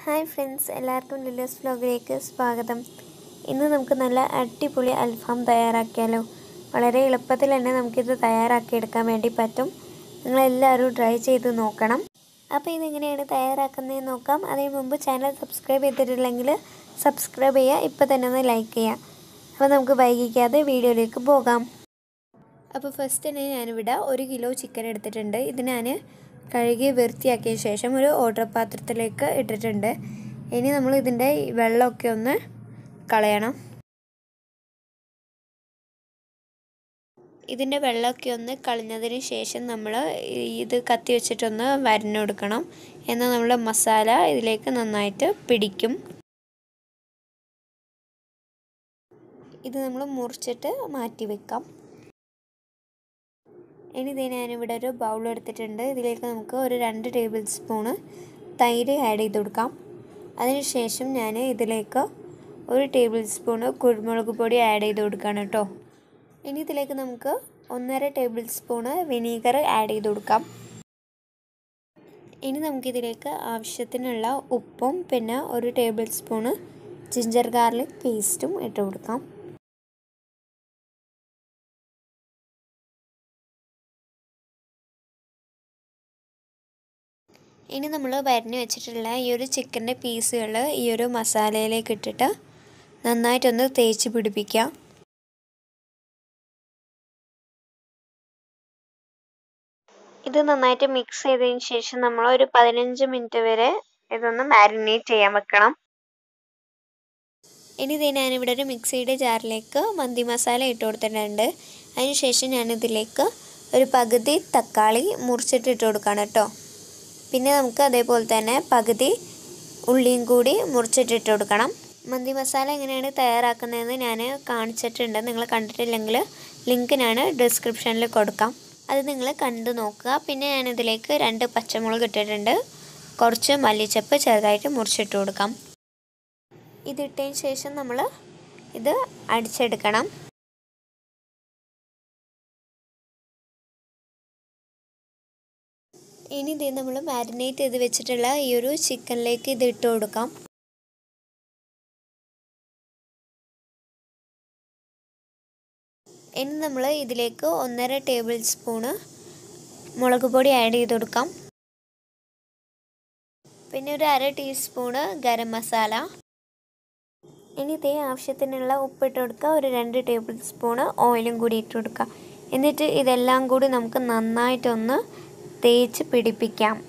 hi friends എല്ലാവർക്കും ലില്ലസ് വ്ലോഗിലേക്ക് സ്വാഗതം ഇന്ന് നമുക്ക് നല്ല അടിപൊളി അൽഫാം തയ്യാറാക്കിയാലോ വളരെ എളുപ്പത്തിൽ തന്നെ നമുക്കിത് തയ്യാറാക്കിയെടുക്കാൻ വേണ്ടി പറ്റും നിങ്ങളെല്ലാവരും ട്രൈ ചെയ്ത് നോക്കണം അപ്പോൾ ഇതെങ്ങനെയാണ് തയ്യാറാക്കുന്നതെന്ന് നോക്കാം അതിന് മുമ്പ് ചാനൽ സബ്സ്ക്രൈബ് ചെയ്തിട്ടില്ലെങ്കിൽ സബ്സ്ക്രൈബ് ചെയ്യുക ഇപ്പോൾ തന്നെ ഒന്ന് ലൈക്ക് ചെയ്യുക അപ്പോൾ നമുക്ക് വൈകിക്കാതെ വീഡിയോയിലേക്ക് പോകാം അപ്പോൾ ഫസ്റ്റ് തന്നെ ഞാനിവിടെ ഒരു കിലോ ചിക്കൻ എടുത്തിട്ടുണ്ട് ഇത് ഞാൻ കഴുകി വൃത്തിയാക്കിയ ശേഷം ഒരു ഓർഡർ പാത്രത്തിലേക്ക് ഇട്ടിട്ടുണ്ട് ഇനി നമ്മൾ ഇതിൻ്റെ വെള്ളമൊക്കെ ഒന്ന് കളയണം ഇതിൻ്റെ വെള്ളമൊക്കെ ഒന്ന് കളഞ്ഞതിന് ശേഷം നമ്മൾ ഇത് കത്തി വെച്ചിട്ടൊന്ന് വരഞ്ഞു കൊടുക്കണം എന്നാൽ നമ്മൾ മസാല ഇതിലേക്ക് നന്നായിട്ട് പിടിക്കും ഇത് നമ്മൾ മുറിച്ചിട്ട് മാറ്റി വെക്കാം ഇനി ഇത് ഞാനിവിടെ ഒരു ബൗൾ എടുത്തിട്ടുണ്ട് ഇതിലേക്ക് നമുക്ക് ഒരു രണ്ട് ടേബിൾ സ്പൂണ് തൈര് ആഡ് ചെയ്ത് കൊടുക്കാം അതിനുശേഷം ഞാൻ ഇതിലേക്ക് ഒരു ടേബിൾ സ്പൂണ് കുരുമുളക് പൊടി ആഡ് ചെയ്ത് കൊടുക്കുകയാണ് കേട്ടോ ഇനി ഇതിലേക്ക് നമുക്ക് ഒന്നര ടേബിൾ സ്പൂണ് വിനീഗർ ആഡ് ചെയ്ത് കൊടുക്കാം ഇനി നമുക്കിതിലേക്ക് ആവശ്യത്തിനുള്ള ഉപ്പും പിന്നെ ഒരു ടേബിൾ സ്പൂണ് ജിഞ്ചർ ഗാർലിക് പേസ്റ്റും ഇട്ട് കൊടുക്കാം ഇനി നമ്മൾ വരഞ്ഞു വെച്ചിട്ടുള്ള ഈ ഒരു ചിക്കൻ്റെ പീസുകൾ ഈ ഒരു മസാലയിലേക്ക് ഇട്ടിട്ട് നന്നായിട്ടൊന്ന് തേച്ച് പിടിപ്പിക്കാം ഇത് നന്നായിട്ട് മിക്സ് ചെയ്തതിന് ശേഷം നമ്മൾ ഒരു പതിനഞ്ച് മിനിറ്റ് വരെ ഇതൊന്ന് മാരിനേറ്റ് ചെയ്യാൻ വെക്കണം ഇനി ഇത് ഞാനിവിടെ ഒരു മിക്സിയുടെ ജാറിലേക്ക് മന്തി മസാല ഇട്ട് കൊടുത്തിട്ടുണ്ട് അതിനുശേഷം ഞാനിതിലേക്ക് ഒരു പകുതി തക്കാളി മുറിച്ചിട്ട് ഇട്ട് കൊടുക്കണം കേട്ടോ പിന്നെ നമുക്ക് അതേപോലെ തന്നെ പകുതി ഉള്ളിയും കൂടി മുറിച്ചിട്ടിട്ട് കൊടുക്കണം മന്തി മസാല എങ്ങനെയാണ് തയ്യാറാക്കുന്നതെന്ന് ഞാൻ കാണിച്ചിട്ടുണ്ട് നിങ്ങൾ കണ്ടിട്ടില്ലെങ്കിൽ ലിങ്ക് ഞാൻ ഡിസ്ക്രിപ്ഷനിൽ കൊടുക്കാം അത് നിങ്ങൾ കണ്ടു നോക്കുക പിന്നെ ഞാനിതിലേക്ക് രണ്ട് പച്ചമുളക് ഇട്ടിട്ടുണ്ട് കുറച്ച് മല്ലിച്ചപ്പ് ചെറുതായിട്ട് മുറിച്ചിട്ട് കൊടുക്കാം ഇതിട്ടതിന് ശേഷം നമ്മൾ ഇത് അടിച്ചെടുക്കണം ഇനി ഇത് നമ്മൾ മാരിനേറ്റ് ചെയ്ത് വെച്ചിട്ടുള്ള ഈ ഒരു ചിക്കനിലേക്ക് ഇത് ഇട്ട് കൊടുക്കാം ഇനി നമ്മൾ ഇതിലേക്ക് ഒന്നര ടേബിൾ സ്പൂണ് മുളക് പൊടി ആഡ് ചെയ്ത് കൊടുക്കാം പിന്നെ ഒരു അര ടീസ്പൂണ് ഗരം മസാല ഇനി ഇതേ ആവശ്യത്തിനുള്ള ഉപ്പിട്ട് കൊടുക്കുക ഒരു രണ്ട് ടേബിൾ സ്പൂണ് ഓയിലും കൂടി ഇട്ട് കൊടുക്കുക എന്നിട്ട് ഇതെല്ലാം കൂടി നമുക്ക് നന്നായിട്ടൊന്ന് തേച്ച് പിടിപ്പിക്കാം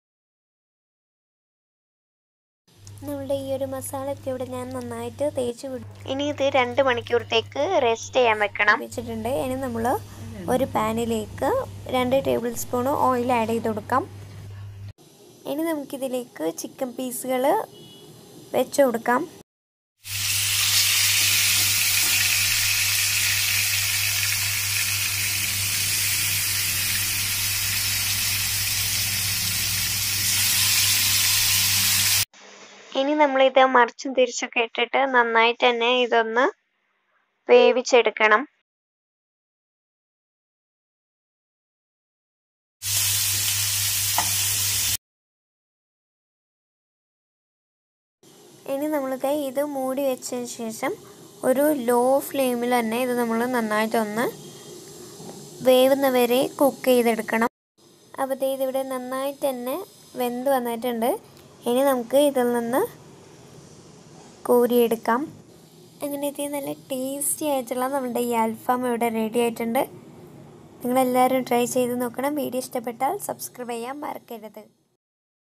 നമ്മളുടെ ഈ ഒരു മസാലയൊക്കെ ഇവിടെ ഞാൻ നന്നായിട്ട് തേച്ച് പിടി ഇനി ഇത് രണ്ട് മണിക്കൂറത്തേക്ക് റെസ്റ്റ് ചെയ്യാൻ വെക്കണം വെച്ചിട്ടുണ്ട് ഇനി നമ്മൾ ഒരു പാനിലേക്ക് രണ്ട് ടേബിൾ സ്പൂൺ ഓയിൽ ആഡ് ചെയ്ത് കൊടുക്കാം ഇനി നമുക്കിതിലേക്ക് ചിക്കൻ പീസുകൾ വെച്ച് കൊടുക്കാം ഇനി നമ്മളിത് മറിച്ചും തിരിച്ചൊക്കെ ഇട്ടിട്ട് നന്നായിട്ട് തന്നെ ഇതൊന്ന് വേവിച്ചെടുക്കണം ഇനി നമ്മളിത് ഇത് മൂടി വെച്ചതിന് ശേഷം ഒരു ലോ ഫ്ലെയിമിൽ തന്നെ ഇത് നമ്മൾ നന്നായിട്ടൊന്ന് വേവുന്നവരെ കുക്ക് ചെയ്തെടുക്കണം അപ്പോൾ ഇതിവിടെ നന്നായിട്ട് തന്നെ വെന്ത് വന്നിട്ടുണ്ട് ഇനി നമുക്ക് ഇതിൽ നിന്ന് കോരിയെടുക്കാം അങ്ങനെ ഇത് നല്ല ടേസ്റ്റി ആയിട്ടുള്ള നമ്മുടെ ഈ അൽഫാം ഇവിടെ റെഡി ആയിട്ടുണ്ട് നിങ്ങളെല്ലാവരും ട്രൈ ചെയ്ത് നോക്കണം വീഡിയോ ഇഷ്ടപ്പെട്ടാൽ സബ്സ്ക്രൈബ് ചെയ്യാൻ മറക്കരുത്